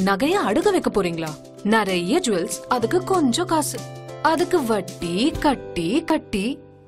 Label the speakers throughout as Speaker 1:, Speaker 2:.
Speaker 1: நகைய அடுக வைக்க போறீங்களா நிறைய ஜுவல்ஸ் அதுக்கு கொஞ்சம் காசு அதுக்கு வட்டி கட்டி கட்டி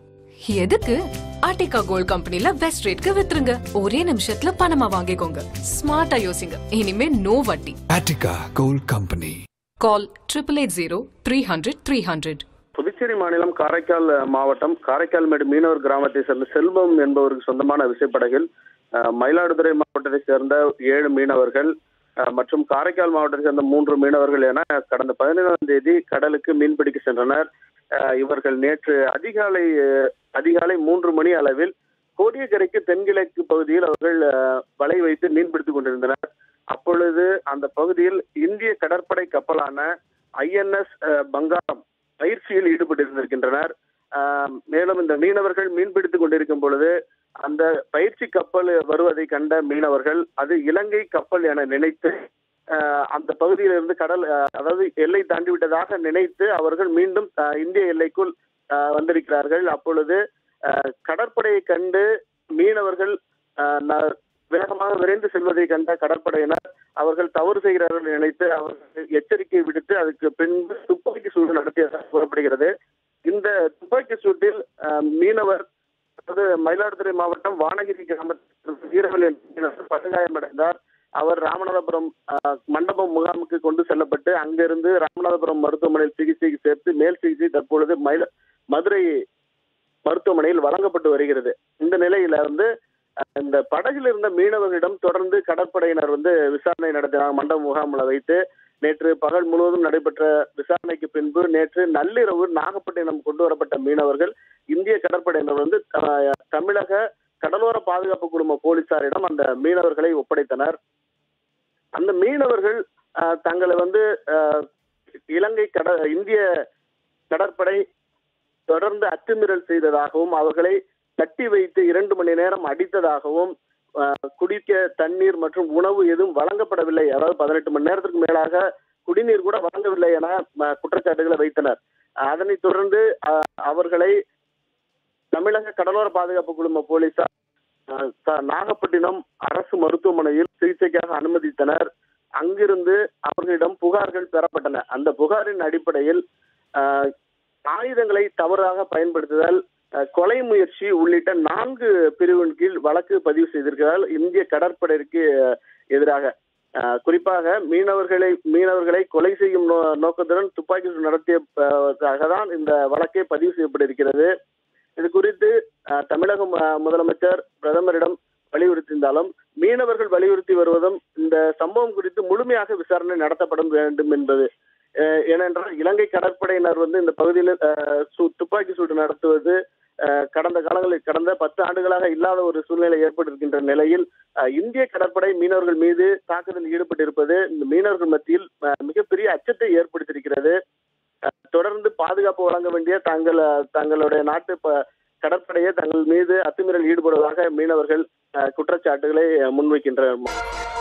Speaker 1: எதுக்கு ஆர்டிகா கோல்ட் கம்பெனில பெஸ்ட் ரேட்க்கு வித்துருங்க ஒரே நிமிஷத்துல பணமா வாங்கிக்கோங்க ஸ்மார்ட்டா யோசிங்க இனிமே நோ வட்டி
Speaker 2: Attica Gold Company.
Speaker 1: Call triple eight zero three hundred three hundred
Speaker 3: Puducherry மாநிலம் காரைக்கால் மாவட்டம் காரைக்கால்மேடு மீனவர் கிராமத்தை சேர்ந்த செல்வம் என்பவருக்கு சொந்தமான விசைப்படகில் அஹ், மயிலாடுதுறை மாவட்டத்தை சேர்ந்த ஏழு மீனவர்கள் அஹ், மற்றும் காரைக்கால் மாவட்டத்தை சேர்ந்த மூன்று மீனவர்கள் என கடந்த பதினைந்தாம் தேதி கடலுக்கு மீன்பிடிக்க சென்றனர் அஹ், இவர்கள் நேற்று அதிகாலை அஹ், அதிகாலை மூன்று மணி அளவில் கோடியக்கரைக்கு தென்கிழக்கு பகுதியில் அவர்கள் அஹ், வலை வைத்து மீன்பிடித்துக் கொண்டிருந்தனர் அப்பொழுது அந்த பகுதியில் இந்திய கடற்படை கப்பலான ஐஎன்எஸ் பங்காரம் பயிற்சியில் ஈடுபட்டிருந்திருக்கின்றனர் ஆஹ் மேலும் இந்த மீனவர்கள் மீன்பிடித்துக் கொண்டிருக்கும் பொழுது அந்த பயிற்சி கப்பல் வருவதை கண்ட மீனவர்கள் அது இலங்கை கப்பல் என நினைத்து ஆஹ் அந்த பகுதியிலிருந்து கடல் ஆஹ் அதாவது எல்லை தாண்டி விட்டதாக நினைத்து அவர்கள் மீண்டும் ஆஹ் இந்திய எல்லைக்குள் ஆஹ் வந்திருக்கிறார்கள் அப்பொழுது ஆஹ் கடற்படையை கண்டு மீனவர்கள் ஆஹ் ந- வேகமாக விரைந்து செல்வதை கண்ட கடற்படையினர் அவர்கள் தவறு செய்கிறார்கள் என்று நினைத்து அவர்கள் எச்சரிக்கை விடுத்து அதுக்கு பின்பு துப்பாக்கி சூடு நடத்தியதாக கூறப்படுகிறது இந்த துப்பாக்கி சூட்டில் ஆஹ், மீனவர் அதாவது மயிலாடுதுறை மாவட்டம் வானகிரி கிராமத்தில் வீரவல் என்ற மீனவர் படுகாயமடைந்தார் அவர் ராமநாதபுரம் ஆஹ், மண்டபம் முகாமுக்கு கொண்டு செல்லப்பட்டு அங்கிருந்து ராமநாதபுரம் மருத்துவமனையில் சிகிச்சைக்கு சேர்த்து மேல் சிகிச்சை தற்பொழுது மயில மதுரை மருத்துவமனையில் வழங்கப்பட்டு வருகிறது இந்த நிலையில வந்து அஹ், இந்த படகில் இருந்த மீனவர்களிடம் தொடர்ந்து கடற்படையினர் வந்து விசாரணை நடத்தினாங்க மண்டப முகாமில் வைத்து நேற்று பகல் முழுவதும் நடைபெற்ற விசாரணைக்கு பின்பு நேற்று நள்ளிரவு நாகப்பட்டினம் கொண்டு வரப்பட்ட மீனவர்கள் இந்திய கடற்படையினர் வந்து அஹ், தமிழக கடலோர பாதுகாப்பு குழும போலீசாரிடம் அந்த மீனவர்களை ஒப்படைத்தனர் அந்த மீனவர்கள் அஹ், தங்களை வந்து அஹ், இலங்கை கட இந்திய கடற்படை தொடர்ந்து அத்துமீறல் செய்ததாகவும் அவர்களை கட்டி வைத்து இரண்டு மணி நேரம் அடித்ததாகவும் அஹ், குடிக்க தண்ணீர் மற்றும் உணவு எதுவும் வழங்கப்படவில்லை அதாவது பதினெட்டு மணி நேரத்துக்கு மேலாக குடிநீர் கூட வழங்கவில்லை என அஹ், குற்றச்சாட்டுகளை வைத்தனர் அதனைத் தொடர்ந்து அஹ், அவர்களை தமிழக கடலோர பாதுகாப்பு குழும போலீசார் அஹ், த- நாகப்பட்டினம் அரசு மருத்துவமனையில் சிகிச்சைக்காக அனுமதித்தனர் அங்கிருந்து அவர்களிடம் புகார்கள் பெறப்பட்டன அந்த புகாரின் அடிப்படையில் அஹ், ஆயுதங்களை தவறாக பயன்படுத்துதல் அஹ், கொலை முயற்சி உள்ளிட்ட நான்கு பிரிவின் கீழ் வழக்கு பதிவு செய்திருக்கிறார் இந்திய கடற்படைக்கு அஹ், எதிராக அஹ், குறிப்பாக மீனவர்களை மீனவர்களை கொலை செய்யும் நோ- நோக்கத்துடன் துப்பாக்கி சூடு நடத்தியதாக தான் இந்த வழக்கே பதிவு செய்யப்பட்டிருக்கிறது இது குறித்து அஹ், தமிழக மு- முதலமைச்சர் பிரதமரிடம் வலியுறுத்தியிருந்தாலும் மீனவர்கள் வலியுறுத்தி வருவதும் இந்த சம்பவம் குறித்து முழுமையாக விசாரணை நடத்தப்பட வேண்டும் என்பது அஹ், ஏனென்றால் இலங்கை கடற்படையினர் வந்து இந்த பகுதியில் அஹ், சு- துப்பாக்கி சூடு நடத்துவது அஹ், கடந்த காலங்களில் கடந்த பத்து ஆண்டுகளாக இல்லாத ஒரு சூழ்நிலை ஏற்பட்டிருக்கின்ற நிலையில் அஹ், இந்திய கடற்படை மீனவர்கள் மீது தாக்குதல் ஈடுபட்டிருப்பது இந்த மீனவர்கள் மத்தியில் அஹ், மிகப்பெரிய அச்சத்தை ஏற்படுத்தியிருக்கிறது அஹ், தொடர்ந்து பாதுகாப்பு வழங்க வேண்டிய தங்கள் அஹ், தங்களுடைய நாட்டு ப- கடற்படையை தங்கள் மீது அத்துமீறல் ஈடுபடுவதாக மீனவர்கள் அஹ், குற்றச்சாட்டுகளை அஹ், முன்வைக்கின்றனர்